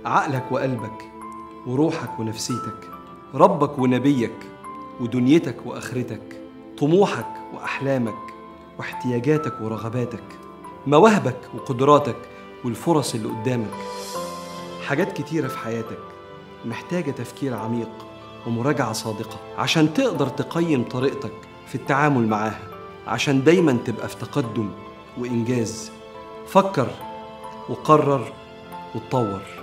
عقلك وقلبك وروحك ونفسيتك ربك ونبيك ودنيتك واخرتك طموحك واحلامك واحتياجاتك ورغباتك مواهبك وقدراتك والفرص اللي قدامك حاجات كتيره في حياتك محتاجه تفكير عميق ومراجعه صادقه عشان تقدر تقيم طريقتك في التعامل معاها عشان دايما تبقى في تقدم وانجاز فكر وقرر وتطور